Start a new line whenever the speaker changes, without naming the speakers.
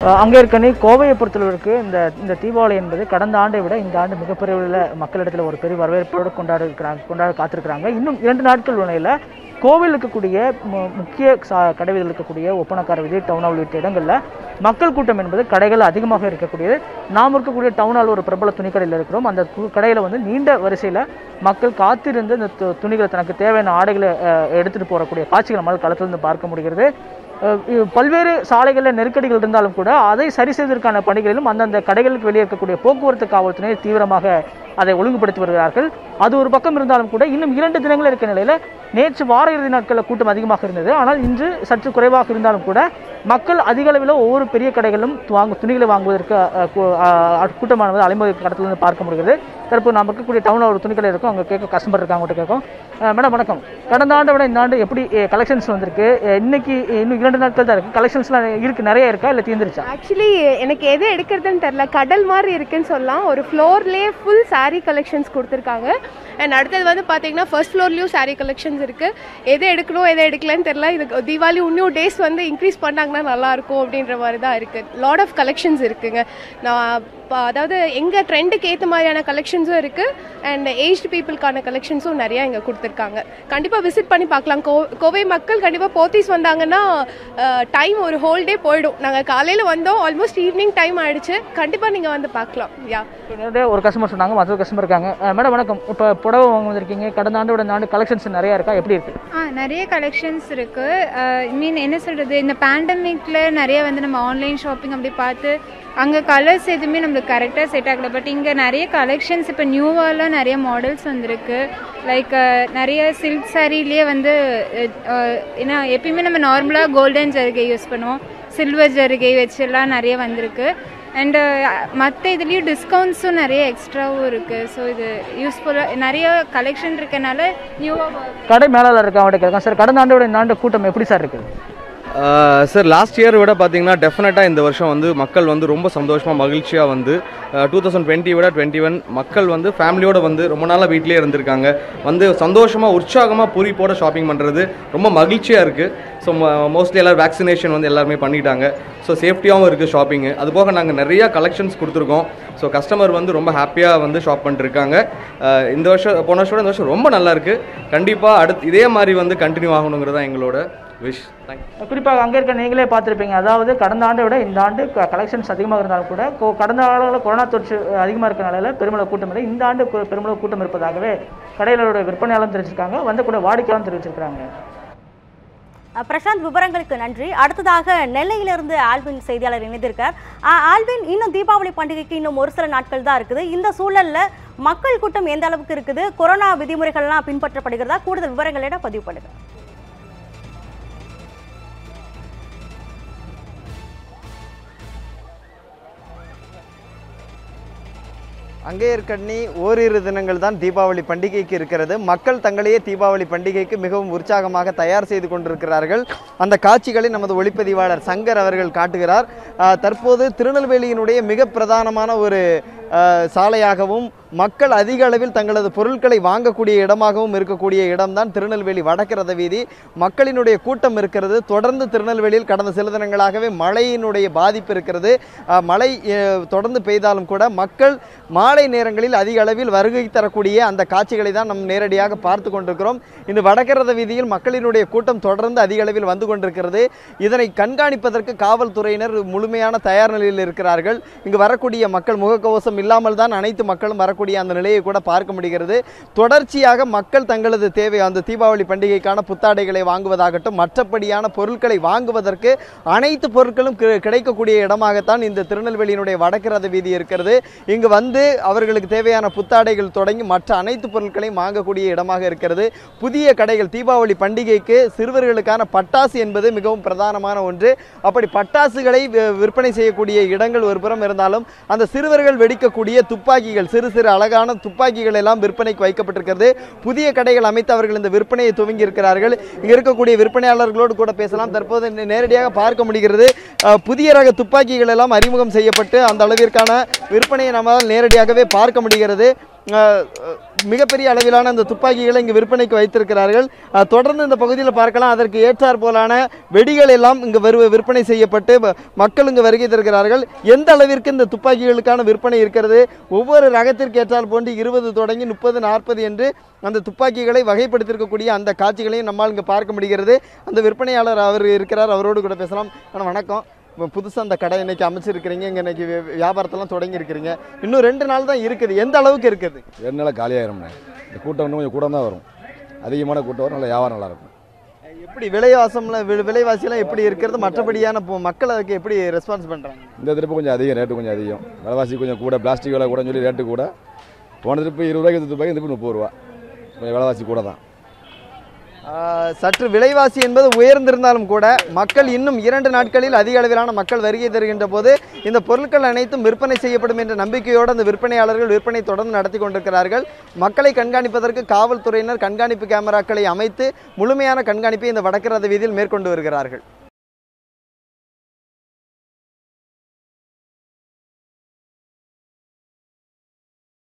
அஹ் அங்கே இருக்கனே கோவையை பொறுத்தளவிற்கு இந்த இந்த தீபாவளி என்பது கடந்த ஆண்டை விட இந்த ஆண்டு மிகப்பெரிய அளவில் மக்களிடத்தில் ஒரு பெரிய வரவேற்போடு கொண்டாடி இருக்கிறாங்க கொண்டாட காத்திருக்கிறாங்க இன்னும் இரண்டு நாட்கள் உண்மையில் கோவில் இருக்கக்கூடிய மு- முக்கிய சா கடைகளில் இருக்கக்கூடிய ஒப்பனக்கார விஜய் டவுன் ஹால் உள்ளிட்ட இடங்களில் மக்கள் கூட்டம் என்பது கடைகள் அதிகமாக இருக்கக்கூடியது நாம் இருக்கக்கூடிய டவுன் ஹால் ஒரு பிரபல துணிக்கடையில் இருக்கிறோம் அந்த கு- கடையில வந்து நீண்ட வரிசையில் மக்கள் காத்திருந்து இந்த து- துணிகளை தனக்கு தேவையான ஆடைகளை அஹ், எடுத்துட்டு போகக்கூடிய காட்சிகள் நம்மால் களத்திலிருந்து பார்க்க முடிகிறது அஹ் இ- பல்வேறு சாலைகளில் நெருக்கடிகள் இருந்தாலும் கூட அதை சரி செய்வதற்கான பணிகளிலும் அந்தந்த கடைகளுக்கு வெளியே இருக்கக்கூடிய போக்குவரத்து காவல்துறையினர் தீவிரமாக அதை ஒழுங்குபடுத்தி வருகிறார்கள் அது ஒரு பக்கம் இருந்தாலும் கூட இன்னும் இரண்டு தினங்கள் இருக்க நிலையில் நேற்று வார இறுதி நாட்களில் கூட்டம் அதிகமாக இருந்தது ஆனால் இன்று சற்று குறைவாக இருந்தாலும் கூட மக்கள் அதிக அளவில் ஒவ்வொரு பெரிய கடைகளும் வாங்க துணிகளை வாங்குவதற்கு அஹ், கூ- அஹ், கூட்டமானது அலைமோதி கடத்திலிருந்து பார்க்க முடிகிறது தற்போது நாம் இருக்கக்கூடிய டவுனில் ஒரு துணிக்கடை இருக்கும் அங்கே கேட்க கஸ்டமர் இருக்காங்க அவங்ககிட்ட கேட்கும் அஹ், மேடம் வணக்கம் கடந்த ஆண்டை விட இந்த ஆண்டு எப்படி கலெக்ஷன்ஸ் வந்திருக்கு அஹ், இன்னைக்கு இன்னும் இரண்டு நாட்கள் தான் இருக்குது கலெக்ஷன்ஸ்லாம் இருக்கு நிறைய இருக்கா இல்லை தீர்ந்துருச்சா
ஆக்சுவலி எனக்கு எது எடுக்கிறதுன்னு தெரில கடல் மாதிரி இருக்குன்னு சொல்லலாம் ஒரு ஃப்ளோர்லேயே ஃபுல் saree கலெக்ஷன்ஸ் கொடுத்துருக்காங்க அண்ட் அடுத்தது வந்து பார்த்தீங்கன்னா ஃபர்ஸ்ட் ஃப்ளோர்லேயும் saree கலெக்ஷன்ஸ் இருக்குது எது எடுக்கணும் எது எடுக்கலன்னு தெரில இதுக்கு தீபாவளி இன்னும் டேஸ் வந்து இன்க்ரீஸ் பண்ணாங்கன்னா நல்லா இருக்கும் அப்படின்ற மாதிரி தான் இருக்குது லாட் ஆஃப் கலெக்ஷன்ஸ் இருக்குங்க நான் ப- அதாவது எங்கள் ட்ரெண்டுக்கு ஏற்ற மாதிரியான கலெக்ஷன்ஸும் இருக்குது அண்ட் ஏஜ்டு பீப்புளுக்கான கலெக்ஷன்ஸும் நிறையா இங்கே கொடுத்துருக்காங்க கண்டிப்பாக விசிட் பண்ணி பார்க்கலாம் கோ கோவை மக்கள் கண்டிப்பாக போத்தீஸ் வந்தாங்கன்னா டைம் ஒரு ஹோல் டே போயிடும் நாங்கள் காலையில் வந்தோம் ஆல்மோஸ்ட் ஈவினிங் டைம் ஆயிடுச்சு கண்டிப்பாக நீங்கள் வந்து பார்க்கலாம் யா
நேரடியாக ஒரு கஸ்டமர் சொன்னாங்க மற்றொரு கஸ்டமர் இருக்காங்க அஹ், மேடம் வணக்கம் இப்போ புடவை வாங்க வந்திருக்கீங்க கடந்த ஆண்டோட இந்த ஆண்டு கலெக்ஷன்ஸ் நிறையா இருக்கா எப்படி இருக்கு
ஆ நிறைய கலெக்ஷன்ஸ் இருக்குது ஐ மீன் என்ன சொல்கிறது இந்த பேண்டமிக்கில் நிறைய வந்து நம்ம ஆன்லைன் ஷாப்பிங் அப்படி பார்த்து அங்கே கலர்ஸ் எதுவுமே நம்மளுக்கு கரெக்டாக செட் ஆகல பட் இங்கே நிறைய கலெக்ஷன்ஸ் இப்போ நியூவாலாம் நிறைய மாடல்ஸ் வந்திருக்கு லைக் நிறைய சில்க் சாரீலேயே வந்து அஹ், அஹ், ஏன்னா எப்பயுமே நம்ம நார்மலாக கோல்டன் ஜருகை யூஸ் பண்ணுவோம் சில்வர் ஜருகை வச்செல்லாம் நிறைய வந்திருக்கு அண்டு மற்ற இதுலேயும் டிஸ்கவுண்ட்ஸும் நிறைய எக்ஸ்ட்ராவும் இருக்குது ஸோ இது யூஸ்ஃபுல்லாக நிறைய கலெக்ஷன் இருக்கனால நியூவாக
கடை மேலாளர் இருக்கா அவர்கிட்ட கேட்கலாம் சார் கடந்த ஆண்டோட இந்த ஆண்டு கூட்டம் எப்படி சார் இருக்குது
சார் லாஸ்ட் இயர் விட பார்த்தீங்கன்னா டெஃபினட்டாக இந்த வருஷம் வந்து மக்கள் வந்து ரொம்ப சந்தோஷமாக மகிழ்ச்சியாக வந்து டூ தௌசண்ட் டுவெண்ட்டி விட டுவெண்ட்டி ஒன் மக்கள் வந்து ஃபேமிலியோட வந்து ரொம்ப நாளாக வீட்டிலே இருந்திருக்காங்க வந்து சந்தோஷமாக உற்சாகமாக பூரிப்போட ஷாப்பிங் பண்ணுறது ரொம்ப மகிழ்ச்சியாக இருக்குது ஸோ மோஸ்ட்லி எல்லோரும் வேக்சினேஷன் வந்து எல்லாருமே பண்ணிட்டாங்க ஸோ சேஃப்டியாகவும் இருக்குது ஷாப்பிங்கு அது போக நாங்கள் நிறையா கலெக்ஷன்ஸ் கொடுத்துருக்கோம் ஸோ கஸ்டமர் வந்து ரொம்ப ஹாப்பியாக வந்து ஷாப் பண்ணிட்டுருக்காங்க அஹ் இந்த வருஷம் போன வருஷம் விட இந்த வருஷம் ரொம்ப நல்லா இருக்குது கண்டிப்பாக அடுத்து இதே மாதிரி வந்து கண்டினியூ ஆகணுங்கிறது தான் எங்களோட விஷ் தேங்க்யூ
குறிப்பாக அங்கே இருக்க நீங்களே பார்த்துருப்பீங்க அதாவது கடந்த ஆண்டை விட இந்த ஆண்டு கலெக்ஷன்ஸ் அதிகமாக இருந்தாலும் கூட கொ- கடந்த ஆண்டுகளில் கொரோனா தொற்று அதிகமாக இருக்கனால பெருமளவு கூட்டம் இல்லை இந்த ஆண்டு கு- பெருமளவு கூட்டம் இருப்பதாகவே கடைகளோட விற்பனையாளரும் தெரிவிச்சிருக்காங்க வந்து கூட வாடிக்கையாளரும் தெரிவிச்சிருக்காங்க
அஹ் பிரசாந்த் விவரங்களுக்கு நன்றி அடுத்ததாக நெல்லையிலிருந்து ஆல்வின் செய்தியாளர் இணைந்திருக்கார் அஹ் ஆல்வின் இன்னும் தீபாவளி பண்டிகைக்கு இன்னும் ஒரு சில நாட்கள் தான் இருக்குது இந்த சூழல்ல மக்கள் கூட்டம் எந்த அளவுக்கு இருக்குது கொரோனா விதிமுறைகள்லாம் பின்பற்றப்படுகிறதா கூடுதல் விவரங்களிடம் பதிவு பண்ணுங்க
அங்கேயர்கண்ணி ஓரிரு தினங்கள் தான் தீபாவளி பண்டிகைக்கு இருக்கிறது மக்கள் தங்களையே தீபாவளி பண்டிகைக்கு மிகவும் உற்சாகமாக தயார் செய்து கொண்டிருக்கிறார்கள் அந்த காட்சிகளை நமது ஒளிப்பதிவாளர் சங்கர் அவர்கள் காட்டுகிறார் ஆஹ், தற்போது திருநெல்வேலியினுடைய மிக பிரதானமான ஒரு ஆஹ், சாலையாகவும் மக்கள் அதிக அளவில் தங்களது பொருட்களை வாங்கக்கூடிய இடமாகவும் இருக்கக்கூடிய இடம்தான் திருநெல்வேலி வடக்கு வீதி மக்களினுடைய கூட்டம் இருக்கிறது தொடர்ந்து திருநெல்வேலியில் கடந்த சில தினங்களாகவே மழையினுடைய பாதிப்பு இருக்கிறது ஆஹ், மழை அஹ், தொடர்ந்து பெய்தாலும் கூட மக்கள் மாலை நேரங்களில் அதிக அளவில் வருகை தரக்கூடிய அந்த காட்சிகளை தான் நாம் நேரடியாக பார்த்து கொண்டிருக்கிறோம் இந்த வடகரத வீதியில் மக்களினுடைய கூட்டம் தொடர்ந்து அதிக அளவில் வந்து கொண்டிருக்கிறது இதனை கண்காணிப்பதற்கு காவல்துறையினர் முழுமையான தயார் நிலையில் இருக்கிறார்கள் இங்கு வரக்கூடிய மக்கள் முகக்கவசம் இல்லாமல் தான் அனைத்து மக்களும் வரக்கூடிய அந்த நிலையை கூட பார்க்க முடிகிறது தொடர்ச்சியாக மக்கள் தங்களது தேவை அந்த தீபாவளி பண்டிகைக்கான புத்தாடைகளை வாங்குவதாகட்டும் மற்றபடியான பொருட்களை வாங்குவதற்கு அனைத்து பொருட்களும் கி- கிடைக்கக்கூடிய இடமாகத்தான் இந்த திருநெல்வேலியினுடைய வடக்கு ரத வீதி இருக்கிறது இங்கு வந்து அவர்களுக்கு தேவையான புத்தாடைகள் தொடங்கி மற்ற அனைத்து பொருட்களையும் வாங்கக்கூடிய இடமாக இருக்கிறது புதிய கடைகள் தீபாவளி பண்டிகைக்கு சிறுவர்களுக்கான பட்டாசு என்பது மிகவும் பிரதானமான ஒன்று அப்படி பட்டாசுகளை வி- விற்பனை செய்யக்கூடிய இடங்கள் ஒரு புறம் இருந்தாலும் அந்த சிறுவர்கள் வெடிக்கக்கூடிய துப்பாக்கிகள் சிறு சிறு அழகான துப்பாக்கிகள் எல்லாம் விற்பனைக்கு வைக்கப்பட்டிருக்கிறது புதிய கடைகள் அமைத்து அவர்கள் இந்த விற்பனையை துவங்கி இருக்கிறார்கள் இங்க இருக்கக்கூடிய விற்பனையாளர்களோடு கூட பேசலாம் தற்போது நே- நேரடியாக பார்க்க முடிகிறது அஹ், புதிய ரக துப்பாக்கிகள் எல்லாம் அறிமுகம் செய்யப்பட்டு அந்த அளவிற்கான விற்பனையை நம்மால் நேரடியாகவே பார்க்க முடிகிறது அஹ், அஹ், மிகப்பெரிய அளவிலான அந்த துப்பாக்கிகளை இங்கு விற்பனைக்கு வைத்திருக்கிறார்கள் அஹ், தொடர்ந்து இந்த பகுதியில் பார்க்கலாம் அதற்கு ஏற்றாற் போலான வெடிகள் எல்லாம் இங்கு வரு விற்பனை செய்யப்பட்டு வ- மக்கள் இங்கு வருகை தருகிறார்கள் எந்த அளவிற்கு இந்த துப்பாக்கிகளுக்கான விற்பனை இருக்கிறது ஒவ்வொரு ரகத்திற்கு ஏற்றால் போன்று இருபது தொடங்கி முப்பது நாற்பது என்று அந்த துப்பாக்கிகளை வகைப்படுத்தியிருக்கக்கூடிய அந்த காட்சிகளையும் நம்மால் இங்கே பார்க்க முடிகிறது அந்த விற்பனையாளர் அவர் இருக்கிறார் அவரோடு கூட பேசலாம் அண்ணா வணக்கம் இப்போ புதுசாக அந்த கடை இன்னைக்கு அமைச்சிருக்கிறீங்க இங்கே இன்னைக்கு வி- வியாபாரத்தெல்லாம் தொடங்கி இருக்கிறீங்க இன்னும் ரெண்டு நாள் தான் இருக்குது எந்த அளவுக்கு இருக்குது
ரெண்டு நாள் காலியாயிரும்ண்ணே இந்த கூட்டம் இன்னும் கொஞ்சம் கூட தான் வரும் அதிகமான கூட்டம் வரும் நல்ல வியாபாரம் நல்லா இருக்கும்
எப்படி விலைவாசம்ல வி- விலைவாசியெல்லாம் எப்படி இருக்கிறது மற்றபடியான இப்போ மக்கள் அதுக்கு எப்படி ரெஸ்பான்ஸ் பண்ணுறாங்க
இந்த திருப்பு கொஞ்சம் அதிகம் ரேட்டு கொஞ்சம் அதிகம் விலைவாசி கொஞ்சம் கூட பிளாஸ்டிக் விலை கூட சொல்லி ரேட்டு கூட போன திருப்பு இருபது ரூபாய்க்கு இந்த ரூபாய்க்கு இந்த திருப்பி முப்பது ரூபா கொஞ்சம் விலைவாசி கூட தான்
ஆஹ், சற்று விலைவாசி என்பது உயர்ந்திருந்தாலும் கூட மக்கள் இன்னும் இரண்டு நாட்களில் அதிக அளவிலான மக்கள் வருகை தருகின்ற போது இந்த பொருட்கள் அனைத்தும் விற்பனை செய்யப்படும் என்ற நம்பிக்கையோடு அந்த விற்பனையாளர்கள் விற்பனை தொடர்ந்து நடத்தி கொண்டிருக்கிறார்கள் மக்களை கண்காணிப்பதற்கு காவல்துறையினர் கண்காணிப்பு கேமராக்களை அமைத்து முழுமையான கண்காணிப்பை இந்த வடக்கு ரத வீதியில் மேற்கொண்டு வருகிறார்கள்